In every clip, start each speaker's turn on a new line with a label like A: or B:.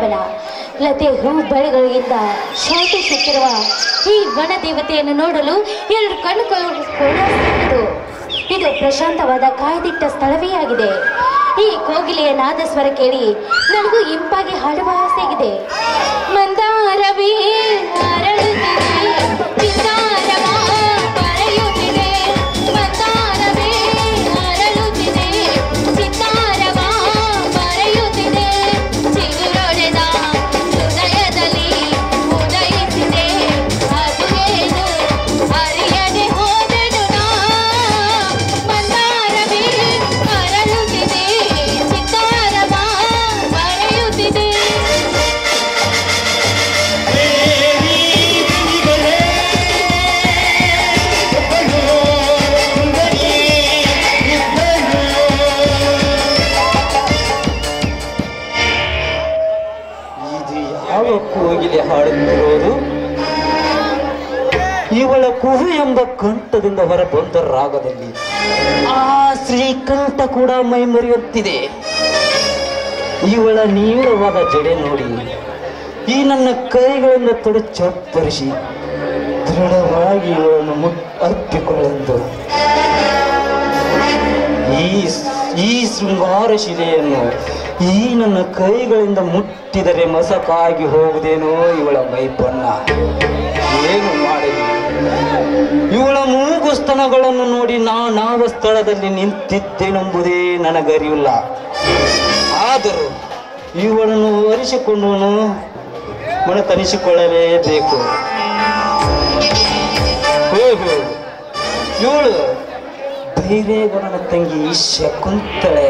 A: ಬೃಂದಾವನ ಲತೆ ಹೂ ಬಳೆಗಳಿಂದ ಶಾಂತಿಸುತ್ತಿರುವ ಈ ವನ ದೇವತೆಯನ್ನು ನೋಡಲು ಎರಡು ಕಣ್ಣುಗಳು ಕೂಡ ಸಾಲದು. ಇದು ಪ್ರಶಾಂತವಾದ ಕಾಯ್ದಿಟ್ಟ ಸ್ಥಳವೇ ಆಗಿದೆ ಈ ಕೋಗಿಲೆಯ ನಾದ ಸ್ವರ ಕೇಳಿ ನನಗೂ ಇಂಪಾಗಿ ಹಾಡುವ ಆಸೆಗಿದೆ ಮಂದಾರವೇ ಅರಳುತ್ತಿದೆ, ಚಿತ್ತಾರವ ಬರೆಯುತ್ತಿದೆ. ಮಂದಾರವೇ ಅರಳುತ್ತಿದೆ, ಚಿತ್ತಾರವ ಬರೆಯುತ್ತಿದೆ. ಚಿಗುರೊಡೆದ ಹೃದಯದಲ್ಲಿ ಉದಯಿಸಿದೆ. ಅದು ಏನು ಅರಿಯದೆ ಹೋದೆನು ನಾ. ಮಂದಾರವೇ ಅರಳುತ್ತಿದೆ, ಚಿತ್ತಾರವ ಬರೆಯುತ್ತಿದೆ.
B: ಇದು ಯಾವ ಕೋಗಿಲೆ ಹಾಡುತ್ತಿರೋದು ಇವಳ ಕುಹು ಎಂಬ ಕಂಠದಿಂದ ಹೊರಬಂದ ರಾಗದಲ್ಲಿ ಆ ಶ್ರೀಕಂಠ ಕೂಡ ಮೈಮರೆಯುತ್ತಿದೆ ಇವಳ ನೀಳವಾದ ಜಡೆ ನೋಡಿ ಈ ನನ್ನ ಕೈಗಳಿಂದ ತೊಡೆ ಚಪ್ಪರಿಸಿ ದೃಢವಾಗಿ ಇವಳನ್ನು ಮುಟ್ ಅಪ್ಪಿಕೊಳ್ಳೆಂದು ಈ ಈ ಶೃಂಗಾರ ಶಿಲೆಯನ್ನು ಈ ನನ್ನ ಕೈಗಳಿಂದ ಮುಟ್ಟಿದರೆ ಮಸಕಾಗಿ ಹೋಗುವುದೇನೋ ಇವಳ ಮೈ ಬಣ್ಣ ಏನು ಮಾಡಲಿ ಇವಳ ಮೂಗು ಸ್ತನಗಳನ್ನು ನೋಡಿ ನಾನಾವ ಸ್ಥಳದಲ್ಲಿ ನಿಂತಿದ್ದೇನೆಂಬುದೇ ನನಗರಿವಿಲ್ಲ ಆದರೂ ಇವಳನ್ನು ಒರೆಸಿಕೊಂಡು ಮನತನಿಸಿಕೊಳ್ಳಲೇಬೇಕು ಹೋಗು ಇವಳು ಬೈರೇಗೌಡನ ತಂಗಿ ಶಕುಂತಳೆ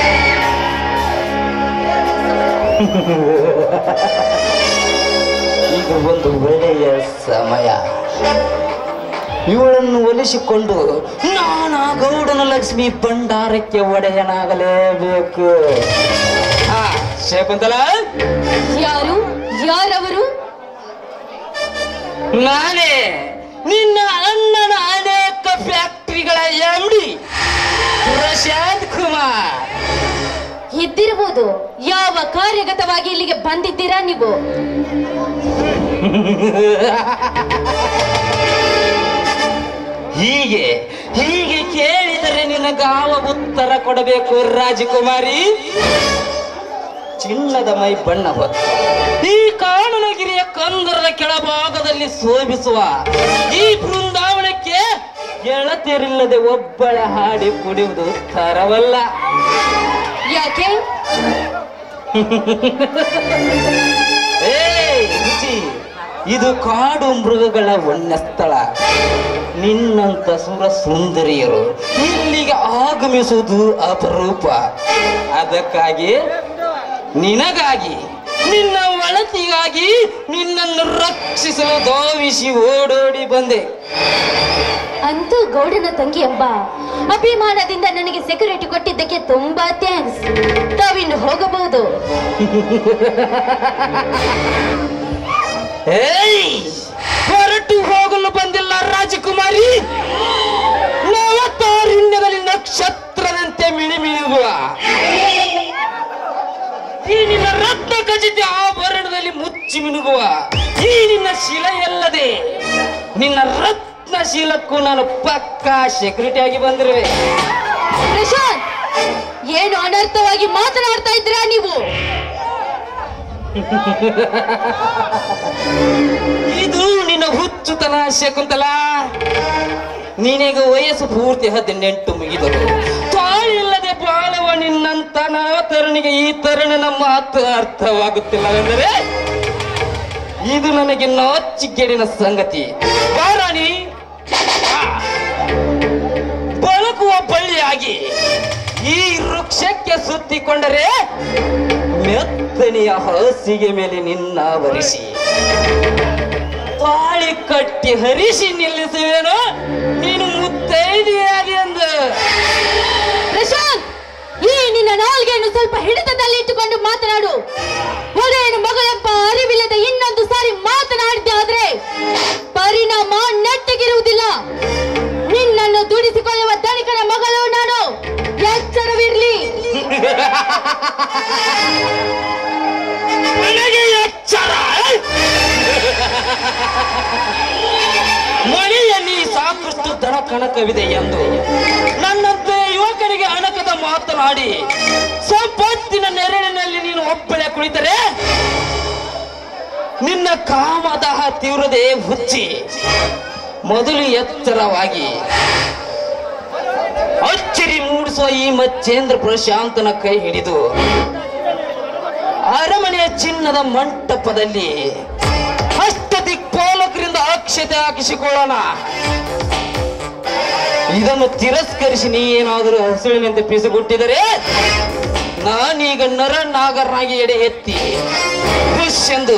B: ಇದು ಒಂದು ಒಳ್ಳೆಯ ಸಮಯ ಇವಳನ್ನು ಒಲಿಸಿಕೊಂಡು ನಾನಾ ಗೌಡನ ಲಕ್ಷ್ಮಿ ಭಂಡಾರಕ್ಕೆ ಒಡೆಯನಾಗಲೇಬೇಕು ಆ ಶಕುಂತಲ
A: ಯಾರು ಯಾರವರು
B: ನಾನೇ ನಿನ್ನ ಅಣ್ಣನ ಅನೇಕ ಫ್ಯಾಕ್ಟರಿಗಳ ಎಂಡಿ ಪ್ರಶಾಂತ್ ಕುಮಾರ್
A: ಇದ್ದಿರಬಹುದು ಯಾವ ಕಾರ್ಯಗತವಾಗಿ ಇಲ್ಲಿಗೆ ಬಂದಿದ್ದೀರಾ ನೀವು
B: ಹೀಗೆ ಹೀಗೆ ಕೇಳಿದರೆ ನಿನಗಾವ ಉತ್ತರ ಕೊಡಬೇಕು ರಾಜಕುಮಾರಿ ಚಿನ್ನದ ಮೈ ಬಣ್ಣ ಹೊತ್ತು ಈ ಕಾನನಗಿರಿಯ ಕಂದರದ ಕೆಳಭಾಗದಲ್ಲಿ ಶೋಭಿಸುವ ಈ ಬೃಂದಾವನಕ್ಕೆ ಗೆಳತಿಯರಿಲ್ಲದೆ ಒಬ್ಬಳ ಹಾಡಿ ಕುಡಿಯುವುದು ತರವಲ್ಲ
A: ಯಾಕೆ
B: ಏಯ್ ರುಚಿ ಇದು ಕಾಡು ಮೃಗಗಳ ವನ್ಯ ಸ್ಥಳ ನಿನ್ನಂತ ಸುರ ಸುಂದರಿಯರು ಇಲ್ಲಿಗೆ ಆಗಮಿಸುವುದು ಅಪರೂಪ ಅದಕ್ಕಾಗಿ ನಿನಗಾಗಿ ನಿನ್ನ ಒಳತಿಗಾಗಿ ನಿನ್ನನ್ನು ರಕ್ಷಿಸಲು ಧಾವಿಸಿ ಓಡೋಡಿ ಬಂದೆ
A: ಅಂತೂ ಗೌಡನ ತಂಗಿ ಎಂಬ ಅಭಿಮಾನದಿಂದ ನನಗೆ ಸೆಕ್ಯೂರಿಟಿ ಕೊಟ್ಟಿದ್ದಕ್ಕೆ ತುಂಬಾ ಥ್ಯಾಂಕ್ಸ್ ತಾವಿನ್ನು ಹೋಗಬಹುದು
B: ಏಯ್ ಹೊರಟು ಹೋಗಲು ಬಂದಿಲ್ಲ ರಾಜಕುಮಾರಿ ನವತಾರುಣ್ಯದಲ್ಲಿ ನಕ್ಷತ್ರದಂತೆ ಮಿಳಿಮಿಳುಗುವ ಈ ನಿನ್ನ ರತ್ನ ಖಚಿತ ಆಭರಣದಲ್ಲಿ ಮುಚ್ಚಿ ಮಿನುಗುವ ಈ ನಿನ್ನ ಶಿಲೆಯಲ್ಲದೆ ನಿನ್ನ ರತ್ನ ಶೀಲಕ್ಕೂ ನಾನು ಪಕ್ಕಾ ಸೆಕ್ಯೂರಿಟಿ ಆಗಿ ಬಂದಿರುವೆ
A: ಪ್ರಶಾಂತ್ ಏನು ಅನರ್ಥವಾಗಿ ಮಾತನಾಡ್ತಾ ಇದ್ದೀರಾ ನೀವು
B: ಇದು ನಿನ್ನ ಹುಚ್ಚುತನ ಶಕುಂತಲ ನಿನಗೆ ವಯಸ್ಸು ಪೂರ್ತಿ ಹದಿನೆಂಟು ಮುಗಿದರು ತಾಳಿಲ್ಲದೆ ಬಾಳುವ ನಿನ್ನಂತ ನವ ತರುಣಿಗೆ ಈ ತರುಣನ ಮಾತು ಅರ್ಥವಾಗುತ್ತಿಲ್ಲವೆಂದರೆ ಇದು ನನಗೆ ನಾಚಿಕೆಡಿನ ಸಂಗತಿ ಬಾರಾಣಿ ಬಾ. ಬಳುಕುವ ಬಳ್ಳಿಯಾಗಿ ಈ ವೃಕ್ಷಕ್ಕೆ ಸುತ್ತಿಕೊಂಡರೆ ಮೆತ್ತನೆಯ ಹಾಸಿಗೆ ಮೇಲೆ ನಿನ್ನ ವರಿಸಿ ತಾಳಿ ಕಟ್ಟಿ ಹರಿಸಿ ನಿಲ್ಲಿಸುವೇನು ನೀನು ಮುತ್ತೈದೆಯಾಗಿ ಎಂದು
A: ಪ್ರಶಾಂತ್ ಈ ನಿನ್ನ ನಾಲ್ಗೆಯನ್ನು ಸ್ವಲ್ಪ ಹಿಡಿತದಲ್ಲಿ ಇಟ್ಟುಕೊಂಡು ಮಾತನಾಡು ಒಡೆಯನ ಮಗಳೆಂಬ ಅರಿವಿಲ್ಲದೆ ಇನ್ನೊಂದು ಸಾರಿ ಮಾತನಾಡಿದ್ದೆ ಆದ್ರೆ ಪರಿಣಾಮ ನೆಟ್ಟಗಿರುವುದಿಲ್ಲ ನಿನ್ನನ್ನು ದುಡಿಸಿಕೊಳ್ಳುವ ಧನಿಕನ ಮಗಳು ನಾನು ಎಚ್ಚರವಿರ್ಲಿ
B: ನನಗೆ ಕಣಕವಿದೆ ಎಂದು ನನ್ನಂತೆ ಯುವಕನಿಗೆ ಅಣಕದ ಮಾತನಾಡಿ ಸಂಪತ್ತಿನ ನೆರಳಿನಲ್ಲಿ ನೀನು ಒಬ್ಬಳೆ ಕುಳಿತರೆ ನಿನ್ನ ಕಾಮದಾಹ ತೀವ್ರದೇ ಹುಚ್ಚಿ ಮೊದಲು ಎತ್ತರವಾಗಿ ಅಚ್ಚರಿ ಮೂಡಿಸುವ ಈ ಮಚ್ಚೇಂದ್ರ ಪ್ರಶಾಂತನ ಕೈ ಹಿಡಿದು ಅರಮನೆಯ ಚಿನ್ನದ ಮಂಟಪದಲ್ಲಿ ಅಷ್ಟ ದಿಕ್ಪಾಲಕರಿಂದ ಅಕ್ಷತೆ ಹಾಕಿಸಿಕೊಳ್ಳೋಣ ಇದನ್ನು ತಿರಸ್ಕರಿಸಿ ನೀ ಏನಾದರೂ ಹಸುಳಿನಂತೆ ಪಿಸುಗುಟ್ಟಿದರೆ ನಾನೀಗ ನರ ನಾಗರನಾಗಿ ಎಡೆ ಎತ್ತಿ ಎಂದು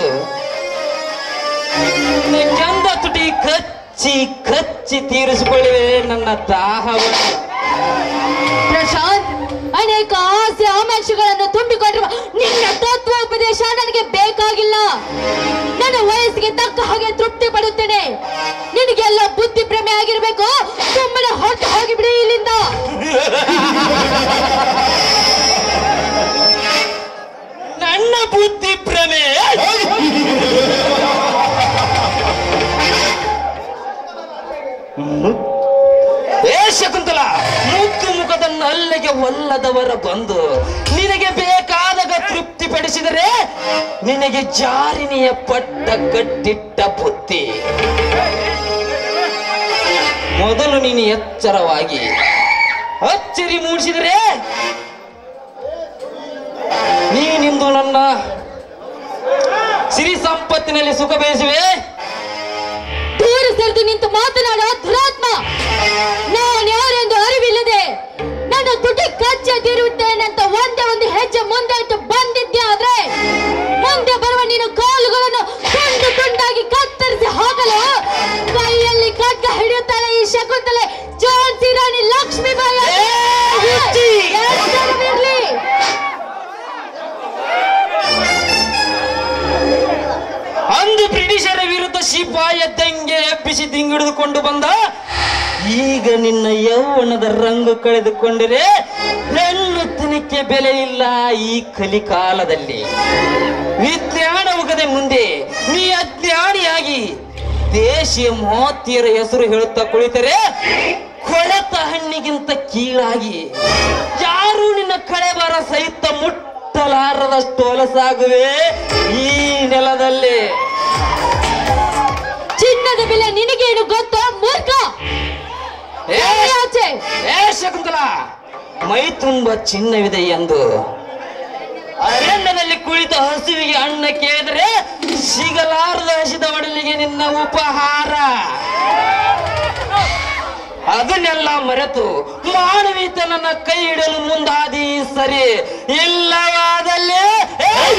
B: ಚಂದ ತುಟಿ ಕಚ್ಚಿ ಕಚ್ಚಿ ತೀರಿಸಿಕೊಳ್ಳುವೆ ನನ್ನ ದಾಹವನ್ನು
A: ಪ್ರಶಾಂತ್ ಅನೇಕ ಆಸೆ ಆಕಾಂಕ್ಷೆಗಳನ್ನು ತುಂಬಿಕೊಂಡಿರುವ ನಿನ್ನ ತತ್ವೋಪದೇಶ ನನಗೆ ಬೇಕಾಗಿಲ್ಲ ನನ್ನ ವಯಸ್ಸಿಗೆ ತಕ್ಕ ಹಾಗೆ ತೃಪ್ತಿ ಪಡುತ್ತೇನೆ ನಿನಗೆಲ್ಲ ಬುದ್ಧಿ ಭ್ರಮೆ ಆಗಿರ್ಬೇಕು ಸುಮ್ಮನೆ ಹೊರಟು ಹೋಗಿಬಿಡಿ ಇಲ್ಲಿಂದ
B: ನನ್ನ ಬುದ್ಧಿ ಭ್ರಮೆ ಮು- ಏ ಶಕುಂತಲ ಮುದ್ದು ಮುಖದ ನಲ್ಲಿಗೆ ಒಲ್ಲದವರ ಬಂದು ನಿನಗೆ ಬೇಕಾದಾಗ ತೃಪ್ತಿ ಪಡಿಸಿದರೆ ನಿನಗೆ ಜಾರಿನಿಯ ಪಟ್ಟ ಕಟ್ಟಿಟ್ಟ ಬುದ್ಧಿ ಮೊದಲು ನೀನು ಎಚ್ಚರವಾಗಿ ಅಚ್ಚರಿ ಮೂಡಿಸಿದರೆ ನೀನಿಂದು ನನ್ನ ಸಿರಿ ಸಂಪತ್ತಿನಲ್ಲಿ ಸುಖ ಬಯಸುವೆ
A: ದೂರ ಸರಿದು ನಿಂತು ಮಾತನಾಡ ದುರಾತ್ಮ ನಾನು ಯಾರೆಂದು ಅರಿವಿಲ್ಲದೆ ನನ್ನ ತುಟಿ ಕಚ್ಚೆ ತಿರುತ್ತೇನೆಂತ ಒಂದೇ ಒಂದು ಹೆಜ್ಜೆ ಮುಂದೆ ಇಟ್ಟು ಬಂದಿದ್ದೆ ಆದ್ರೆ ಮುಂದೆ ಬರುವ ನೀನು ಕಾಲುಗಳನ್ನು ತುಂಡು ತುಂಡಾಗಿ ಕತ್ತರಿಸಿ ಹಾಕಲು ಕೈಯಲ್ಲಿ ಖಡ್ಗ ಹಿಡಿಯುತ್ತಾಳೆ ಈ ಶಕುಂತಲೆ ಝಾನ್ಸಿ ರಾಣಿ ಲಕ್ಷ್ಮೀಬಾಯಿ
B: ಏ, ಹುಚ್ಚಿ!
A: ಎಚ್ಚರವಿರ್ಲಿ.
B: ಅಂದು ಬ್ರಿಟಿಷರ ವಿರುದ್ಧ ಶಿಪಾಯ ದಂಗೆ ಎಬ್ಬಿಸಿ ದಿಂಗಿಡಿದುಕೊಂಡು ಬಂದ ಈಗ ನಿನ್ನ ಯೌವನದ ರಂಗು ಕಳೆದುಕೊಂಡರೆ ಹೆಣ್ಣು ತನಿಕೆ ಬೆಲೆ ಇಲ್ಲ ಈ ಕಲಿಕಾಲದಲ್ಲಿ ವಿಜ್ಞಾನ ಉಗದೆ ಮುಂದೆ ನೀ ಅಜ್ಞಾನಿಯಾಗಿ ದೇಶೀಯ ಮಹತ್ಯರ ಹೆಸರು ಹೇಳುತ್ತಾ ಕುಳಿತರೆ ಕೊಳೆತ ಹಣ್ಣಿಗಿಂತ ಕೀಳಾಗಿ ಯಾರು ನಿನ್ನ ಕಳೆಬರ ಸಹಿತ ಮುಟ್ಟಲಾರದಷ್ಟು ಹೊಲಸಾಗುವೆ ಈ ನೆಲದಲ್ಲಿ
A: ಚಿನ್ನದ ಬೆಲೆ ನಿನಗೇನು ಗೊತ್ತೋ ಮೂರ್ಖ
B: ಏ,
A: ಆಚೆ
B: ಏ ಶಕುಂತಲ ಮೈ ತುಂಬ ಚಿನ್ನವಿದೆ ಎಂದು ಅರಣ್ಯದಲ್ಲಿ ಕುಳಿತ ಹಸುವಿಗೆ ಅನ್ನ ಕೇಳಿದರೆ ಸಿಗಲಾರದ ಹಸಿದ ಒಡಲಿಗೆ ನಿನ್ನ ಉಪಹಾರ ಅದನ್ನೆಲ್ಲ ಮರೆತು ಮಾನವೀಯತನನ್ನ ಕೈ ಹಿಡಲು ಮುಂದಾದಿ ಸರಿ ಇಲ್ಲವಾದಲ್ಲಿ ಏಯ್!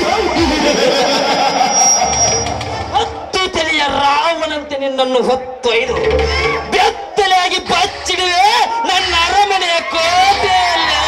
B: ಹತ್ತು ತಲೆಯ ರಾವಣಂತೆ ನಿನ್ನನ್ನು ಹೊತ್ತೊಯ್ದು ಬೆತ್ತಲೆಯಾಗಿ ಬಚ್ಚಿಡುವೆ ನನ್ನ ಅರಮನೆಯ ಕೋಟೆಯಲ್ಲಿ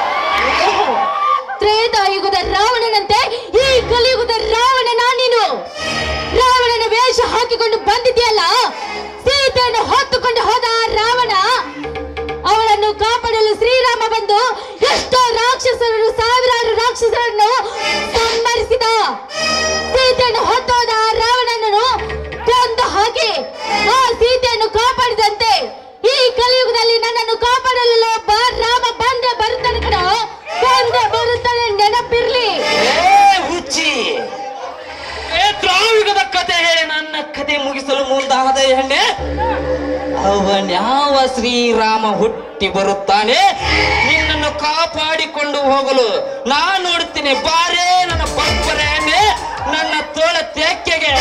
A: ತ್ರೇತಾಯುಗದ ರಾವಣನಂತೆ ಈ ಕಲಿಯುಗದ ರಾವಣನ ನೀನು ರಾವಣನ ವೇಷ ಹಾಕಿಕೊಂಡು ಬಂದಿದೆಯಲ್ಲ ಸೀತೆಯನ್ನು ಹೊತ್ತುಕೊಂಡು ಹೋದ ಆ ರಾವಣ ಅವಳನ್ನು ಕಾಪಾಡಲು ಶ್ರೀರಾಮ ಬಂದು ಎಷ್ಟೋ ರಾಕ್ಷಸರನ್ನು ಸಾವಿರಾರು ರಾಕ್ಷಸರನ್ನು ಸಂಹರಿಸಿದ ಸೀತೆಯನ್ನು ಹೊತ್ತೋದ ಆ ರಾವಣನನ್ನು ಕೊಂದು ಹಾಕಿ ಆ ಸೀತೆಯನ್ನು ಕಾಪಾಡಿದಂತೆ ಈ ಕಲಿಯುಗದಲ್ಲಿ ನನ್ನನ್ನು ಕಾಪಾಡಲು ಒಬ್ಬ ರಾಮ ಬಂದೇ ಬರುತ್ತಾನೆ ಕಣ ಬಂದೇ ಬರುತ್ತಾನೆ ನೆನಪಿರ್ಲಿ
B: ಏ ಹುಚ್ಚಿ ಏ ದ್ರಾವಿಗದ ಕತೆ ಹೇಳಿ ನನ್ನ ಕತೆ ಮುಗಿಸಲು ಮುಂದಾದ ಹೆಣ್ಣೆ ಅವನ್ಯಾವ ಶ್ರೀರಾಮ ಹುಟ್ಟಿ ಬರುತ್ತಾನೆ ನಿನ್ನನ್ನು ಕಾಪಾಡಿಕೊಂಡು ಹೋಗಲು ನಾನು ನೋಡ್ತೀನಿ ಬಾರೇ ನನ್ನ ಪಪ್ಪರೆ ಎಣ್ಣೆ ನನ್ನ ತೋಳ ತೆಕ್ಕೆಗೆ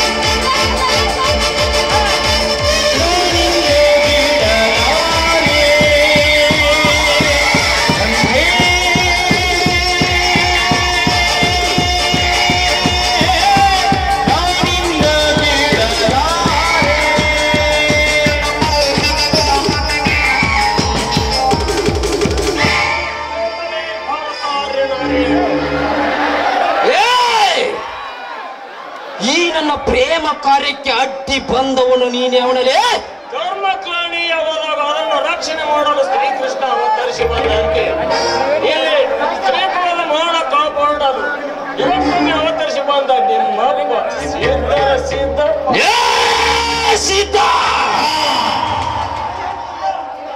B: ಏಯ್! ಈ ನನ್ನ ಪ್ರೇಮ ಕಾರ್ಯಕ್ಕೆ ಅಡ್ಡಿ ಬಂದವನು ನೀನೇ ಅವನಲೇ
C: ಧರ್ಮ ಹೋದಾಗ ಅದನ್ನು ರಕ್ಷಣೆ ಮಾಡಲು ಶ್ರೀಕೃಷ್ಣ ಅವತರಿಸಿ ಬಂದಂತೆ ಇಲ್ಲಿ ಶ್ರೀಕುಲದ ಮಾನ ಕಾಪಾಡಲು ಇವತ್ತೊಮ್ಮೆ ಅವತರಿಸಿ ಬಂದ ನಿಮ್ಮಪ್ಪ ಸಿದ್ಧ ಸಿದ್ಧಪ್ಪ
B: ಏ, ಸೀತಾ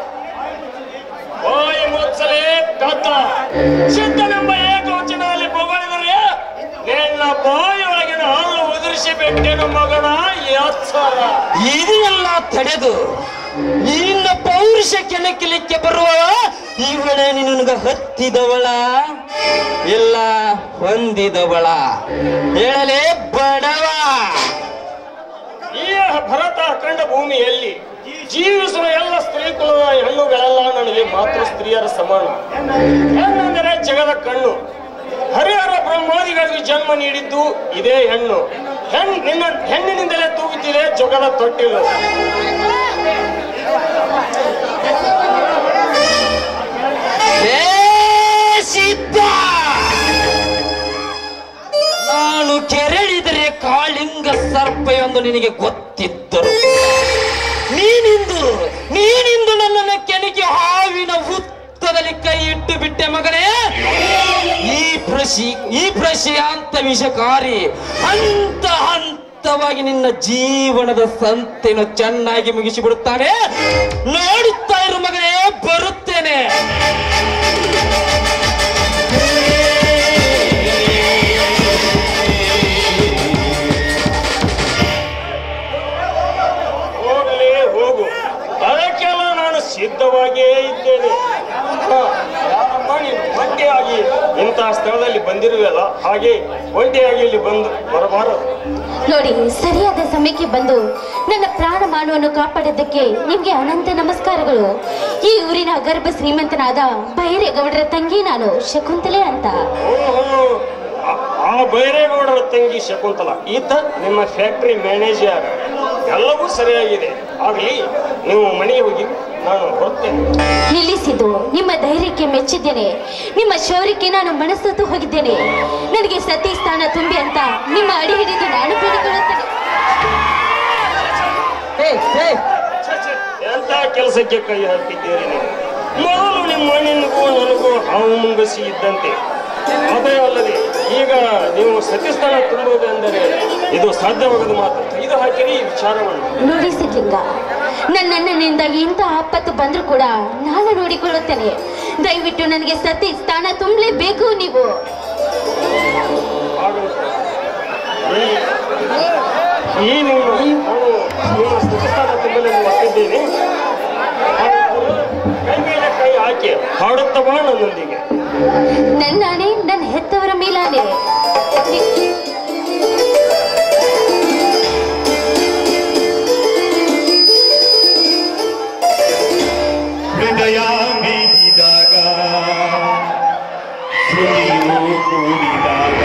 C: ಬಾಯಿಯೊಳಗಿನ ಹಾಲು ಉದುರಿಸಿ ಬಿಟ್ಟೆನು ಮಗನ ಎತ್ತರ
B: ಇದನ್ನೆಲ್ಲ ತಡೆದು ನಿನ್ನ ಪೌರುಷ ಕೆಣಕಲಿಕ್ಕೆ ಬರುವ ಇವಳೇ ನಿನಗ ಹತ್ತಿದವಳ ಇಲ್ಲ ಹೊಂದಿದವಳ ಹೇಳಲೇ ಬಡವ
C: ಈ ಭರತ ಕಂಡ ಭೂಮಿಯಲ್ಲಿ ಜೀವಿಸುವ ಎಲ್ಲ ಸ್ತ್ರೀ ಕುಲದ ಹೆಣ್ಣುಗಳೆಲ್ಲ ನನಗೆ ಮಾತೃ ಸ್ತ್ರೀಯರ ಸಮಾನ ಹೆಣ್ಣೆಂದರೆ ಜಗದ ಕಣ್ಣು ಹರಿಹರ ಬ್ರಹ್ಮಾದಿಗಳಿಗೆ ಜನ್ಮ ನೀಡಿದ್ದು ಇದೇ ಹೆಣ್ಣು ಹೆಣ್ಣು ನಿನ್ನ ಹೆಣ್ಣಿನಿಂದಲೇ ತೂಗುತ್ತಿದೆ ಜಗದ ತೊಟ್ಟಿಲು
B: ಹೇ ಸಿದ್ಧ ನಾನು ಕೆರಳಿದರೆ ಕಾಳಿಂಗ ಸರ್ಪ ಎಂದು ನಿನಗೆ ಗೊತ್ತಿದ್ದರು ನೀನಿಂದು ನೀನಿಂದು ನನ್ನನ್ನು ಕೆಣಕಿ ಹಾವಿನ ಹುತ್ತದಲ್ಲಿ ಕೈ ಇಟ್ಟು ಬಿಟ್ಟೆ ಮಗನೇ ಈ ಪ್ರಶಿ ಈ ಪ್ರಶಾಂತ ವಿಷಕಾರಿ ಹಂತ ಹಂತವಾಗಿ ನಿನ್ನ ಜೀವನದ ಸಂತೆಯನ್ನು ಚೆನ್ನಾಗಿ ಮುಗಿಸಿಬಿಡುತ್ತಾನೆ ನೋಡುತ್ತಾ ಇರು ಮಗನೇ ಬರುತ್ತೇನೆ
C: ಹೋಗಲೇ ಹೋಗು ಅದಕ್ಕೆಲ್ಲ ನಾನು ಸಿದ್ಧವಾಗಿಯೇ ಇದ್ದೇನೆ ಹ, ಯಾರಮ್ಮ ನೀನು ಒಂಟಿಯಾಗಿ ಇಂತಹ ಸ್ಥಳದಲ್ಲಿ ಬಂದಿರುವಲ್ಲ ಹಾಗೆ ಒಂಟಿಯಾಗಿ ಇಲ್ಲಿ ಬಂದು ಬರಬಾರದು
A: ನೋಡಿ ಸರಿಯಾದ ಸಮಯಕ್ಕೆ ಬಂದು ನನ್ನ ಪ್ರಾಣ ಮಾನವನ್ನು ಕಾಪಾಡಿದ್ದಕ್ಕೆ ನಿಮ್ಗೆ ಅನಂತ ನಮಸ್ಕಾರಗಳು ಈ ಊರಿನ ಗರ್ಭ ಶ್ರೀಮಂತನಾದ ಬೈರೇಗೌಡರ ತಂಗಿ ನಾನು ಶಕುಂತಲೆ ಅಂತ
C: ಓಹೋ ಆ- ಆ ಬೈರೇಗೌಡರ ತಂಗಿ ಶಕುಂತಲ ಈತ ನಿಮ್ಮ ಫ್ಯಾಕ್ಟರಿ ಮ್ಯಾನೇಜರ್ ಎಲ್ಲವೂ ಸರಿಯಾಗಿದೆ ಆಗಲಿ ನೀವು ಮನೆಗೆ ಹೋಗಿ ನಾನು ಬರ್ತೇನೆ
A: ನಿಲ್ಲಿಸಿದ್ದು ನಿಮ್ಮ ಧೈರ್ಯಕ್ಕೆ ಮೆಚ್ಚಿದ್ದೇನೆ ನಿಮ್ಮ ಶೌರ್ಯಕ್ಕೆ ನಾನು ಮನಸ್ಸತ್ತು ಹೋಗಿದ್ದೇನೆ ನನಗೆ ಸತಿ ಸ್ಥಾನ ತುಂಬಿ ಅಂತ ನಿಮ್ಮ ಅಡಿ ಹಿಡಿದು ನಾನು ಬೇಡಿಕೊಳ್ಳುತ್ತೇನೆ
B: ಹೇ ಹೇ
C: ಛೆ, ಛೆ, ಎಂಥ ಕೆಲಸಕ್ಕೆ ಕೈ ಹಾಕಿದ್ದೀರಿ ನೀವು ಮೊದಲು ನಿಮ್ಮ ನಿನಗೂ ನನಗೂ ಹಾವು ಮುಂಗಸಿ ಇದ್ದಂತೆ ಅದೇ ಅಲ್ಲದೆ ಈಗ ನೀವು ಸತ್ಯಸ್ಥಾನ ತುಂಬುವುದೆಂದರೆ ಇದು ಸಾಧ್ಯವಾಗದ ಮಾತು ಇದು ಹಾಕಿರಿ ಈ ವಿಚಾರವನ್ನು
A: ನೋಡಿ ಸಿದ್ಲಿಂಗ ನನ್ನಣ್ಣನಿಂದ ಎಂತ ಆಪತ್ತು ಬಂದ್ರೂ ಕೂಡ ನಾನು ನೋಡಿಕೊಳ್ಳುತ್ತೇನೆ ದಯವಿಟ್ಟು ನನಗೆ ಸತಿ ಸ್ಥಾನ ತುಂಬಲೇಬೇಕು ನೀವು
C: ಆಗುತ್ತೆ. ಈ- ಈ ನಿಮ್ಮ ನಾನು ನಿಮ್ಮ ಸತ್ಯಸ್ಥಾನ ತುಂಬಲು ಒಪ್ಪಿದ್ದೇನೆ ಹಾಗಾದರೆ ಕೈ ಮೇಲೆ ಕೈ ಹಾಕಿ ಹಾಡುತ್ತ ಬಾ ನನ್ನೊಂದಿಗೆ
A: ನನ್ನಾಣೆ ನನ್ನ ಹೆತ್ತವರ ಮೇಲಾನೆ
D: ಹೃದಯ ಮೀಟಿದಾಗ ಸುಳಿವು ಕೂಡಿದಾಗ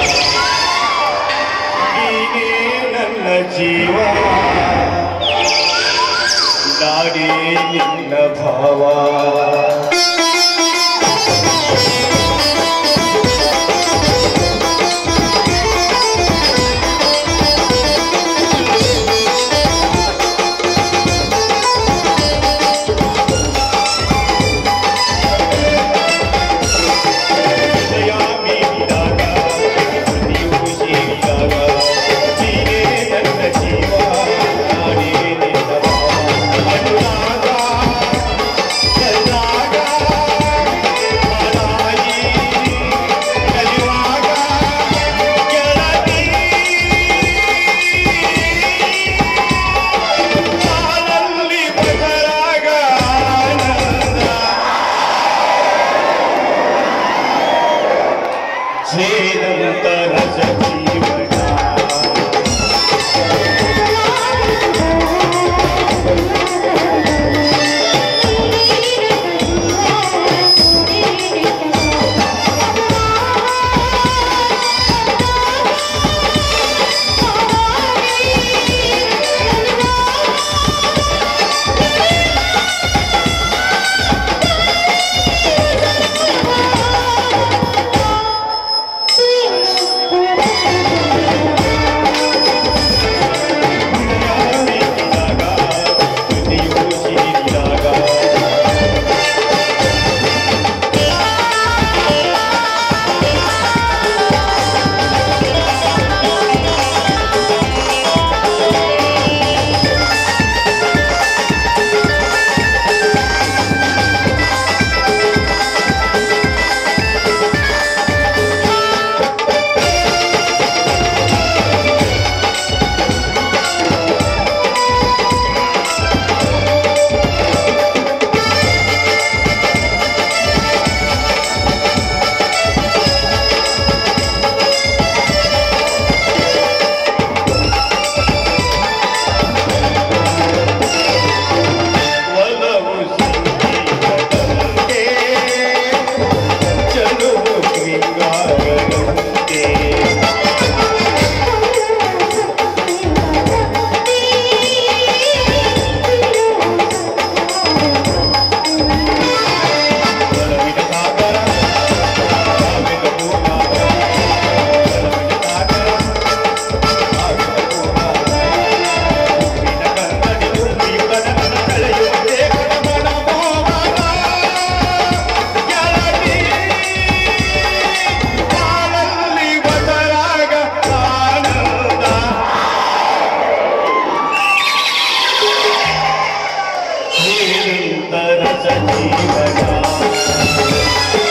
D: ನೀನೇ ನನ್ನ ಜೀವ ನಾಡೇ ನಿನ್ನ ಭಾವ ಹೃದಯ ಮೀಟಿದಾಗ ಸುಳಿವು ಸೇರಿದಾಗ ನೀನೇ ನನ್ನ ಜೀವ ನಾಡೇ ನಿನ್ನ ಭಾವ ಅನುರಾಗ ಕರುಣಾಗ ಹಾಡಾಗಿ ಕಲಿಯುವಾಗ ಗೆಳತಿ ಕಾಲಲ್ಲಿ ಬದಲಾಗ ಆನಂದ ಜೇನಂತ ರಸ ಜೀವನ
A: Thank you.
D: ರಸ ಜೀವನ